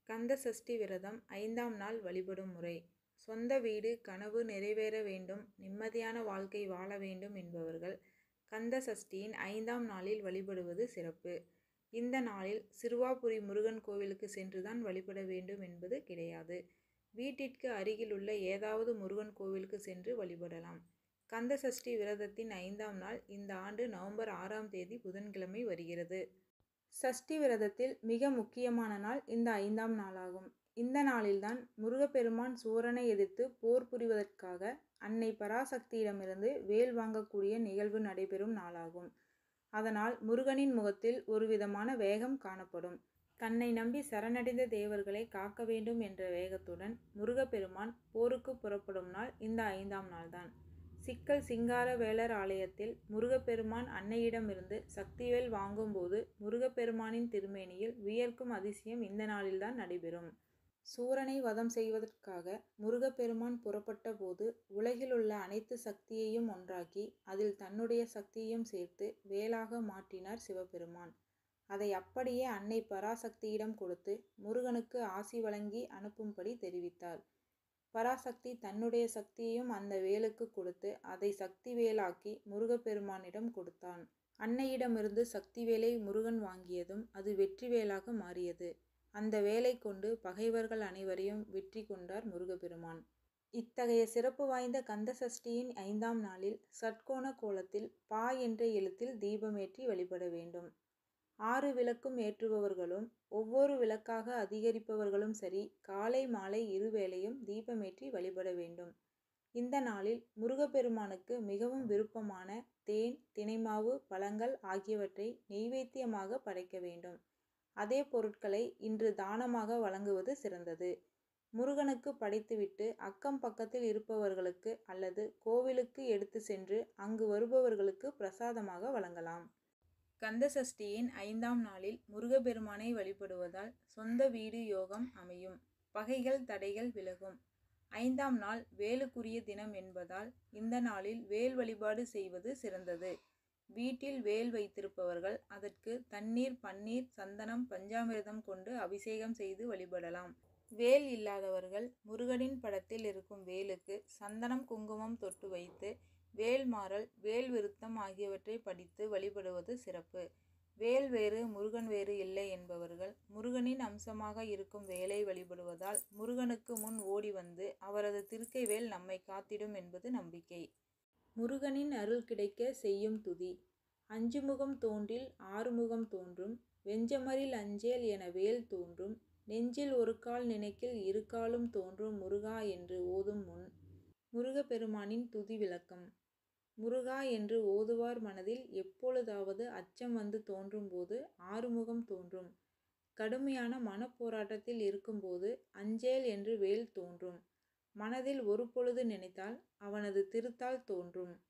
கந்த சஷ்டி விரதம் ஐந்தாம் நாள் வழிபடும் முறை சொந்த வீடு கனவு நிறைவேற வேண்டும் நிம்மதியான வாழ்க்கை வாழ வேண்டும் என்பவர்கள் கந்த சஷ்டியின் ஐந்தாம் நாளில் வழிபடுவது சிறப்பு இந்த நாளில் சிறுவாபுரி முருகன் கோவிலுக்கு சென்றுதான் வழிபட வேண்டும் என்பது கிடையாது வீட்டிற்கு அருகிலுள்ள ஏதாவது முருகன் கோவிலுக்கு சென்று வழிபடலாம் கந்த சஷ்டி விரதத்தின் ஐந்தாம் நாள் இந்த ஆண்டு நவம்பர் ஆறாம் தேதி புதன்கிழமை வருகிறது சஷ்டி விரதத்தில் மிக முக்கியமான நாள் இந்த ஐந்தாம் நாளாகும் இந்த நாளில்தான் முருகப்பெருமான் சூரனை எதிர்த்து போர் புரிவதற்காக அன்னை பராசக்தியிடமிருந்து வேல் வாங்கக்கூடிய நிகழ்வு நடைபெறும் நாளாகும் அதனால் முருகனின் முகத்தில் ஒரு விதமான வேகம் காணப்படும் தன்னை நம்பி சரணடைந்த தேவர்களை காக்க வேண்டும் என்ற வேகத்துடன் முருகப்பெருமான் போருக்கு புறப்படும் நாள் இந்த ஐந்தாம் நாள்தான் சிக்கல் சிங்கார வேலர் ஆலயத்தில் முருகப்பெருமான் அன்னையிடமிருந்து சக்திவேல் வாங்கும்போது முருகப்பெருமானின் திருமேனியில் வியர்க்கும் அதிசயம் இந்த நாளில்தான் நடைபெறும் சூரனை வதம் செய்வதற்காக முருகப்பெருமான் புறப்பட்ட போது உலகில் உள்ள அனைத்து சக்தியையும் ஒன்றாக்கி அதில் தன்னுடைய சக்தியையும் சேர்த்து வேலாக மாற்றினார் சிவபெருமான் அதை அப்படியே அன்னை பராசக்தியிடம் கொடுத்து முருகனுக்கு ஆசி வழங்கி அனுப்பும்படி தெரிவித்தார் பராசக்தி தன்னுடைய சக்தியையும் அந்த வேலுக்கு கொடுத்து அதை சக்தி வேலாக்கி முருகப்பெருமானிடம் கொடுத்தான் அன்னையிடமிருந்து சக்தி வேலை முருகன் வாங்கியதும் அது வெற்றி வேலாக மாறியது அந்த வேலை கொண்டு பகைவர்கள் அனைவரையும் வெற்றி கொண்டார் முருகப்பெருமான் இத்தகைய சிறப்பு வாய்ந்த கந்த சஷ்டியின் ஐந்தாம் நாளில் சட்கோண கோலத்தில் பா என்ற எழுத்தில் தீபமேற்றி வழிபட வேண்டும் ஆறு விளக்கும் ஏற்றுபவர்களும் ஒவ்வொரு விளக்காக அதிகரிப்பவர்களும் சரி காலை மாலை இருவேளையும் தீபமேற்றி வழிபட வேண்டும் இந்த நாளில் முருகப்பெருமானுக்கு மிகவும் விருப்பமான தேன் தினைமாவு பழங்கள் ஆகியவற்றை நெய்வேத்தியமாக படைக்க வேண்டும் அதே பொருட்களை இன்று தானமாக வழங்குவது சிறந்தது முருகனுக்கு படைத்துவிட்டு அக்கம் பக்கத்தில் இருப்பவர்களுக்கு அல்லது கோவிலுக்கு எடுத்து சென்று அங்கு வருபவர்களுக்கு பிரசாதமாக வழங்கலாம் கந்த சஷ்டியின் ஐந்தாம் நாளில் முருகப்பெருமானை வழிபடுவதால் சொந்த வீடு யோகம் அமையும் பகைகள் தடைகள் விலகும் ஐந்தாம் நாள் வேலுக்குரிய தினம் என்பதால் இந்த நாளில் வேல் வழிபாடு செய்வது சிறந்தது வீட்டில் வேல் வைத்திருப்பவர்கள் அதற்கு தண்ணீர் பன்னீர் சந்தனம் பஞ்சாமிர்தம் கொண்டு அபிஷேகம் செய்து வழிபடலாம் வேல் இல்லாதவர்கள் முருகனின் படத்தில் இருக்கும் வேலுக்கு சந்தனம் குங்குமம் தொட்டு வைத்து வேல்மாறல் வேல் விருத்தம் ஆகியவற்றை படித்து வழிபடுவது சிறப்பு வேல் வேறு முருகன் வேறு இல்லை என்பவர்கள் முருகனின் அம்சமாக இருக்கும் வேலை வழிபடுவதால் முருகனுக்கு முன் ஓடி வந்து அவரது திருக்கை வேல் நம்மை காத்திடும் என்பது நம்பிக்கை முருகனின் அருள் கிடைக்க செய்யும் துதி அஞ்சு முகம் தோன்றில் ஆறுமுகம் தோன்றும் வெஞ்சமரில் அஞ்சேல் என வேல் தோன்றும் நெஞ்சில் ஒரு கால் நினைக்கில் இரு காலும் தோன்றும் முருகா என்று ஓதும் முன் முருகப்பெருமானின் துதி விளக்கம் முருகா என்று ஓதுவார் மனதில் எப்பொழுதாவது அச்சம் வந்து தோன்றும்போது ஆறுமுகம் தோன்றும் கடுமையான மனப்போராட்டத்தில் இருக்கும்போது அஞ்சேல் என்று வேல் தோன்றும் மனதில் ஒரு பொழுது நினைத்தால் அவனது திருத்தால் தோன்றும்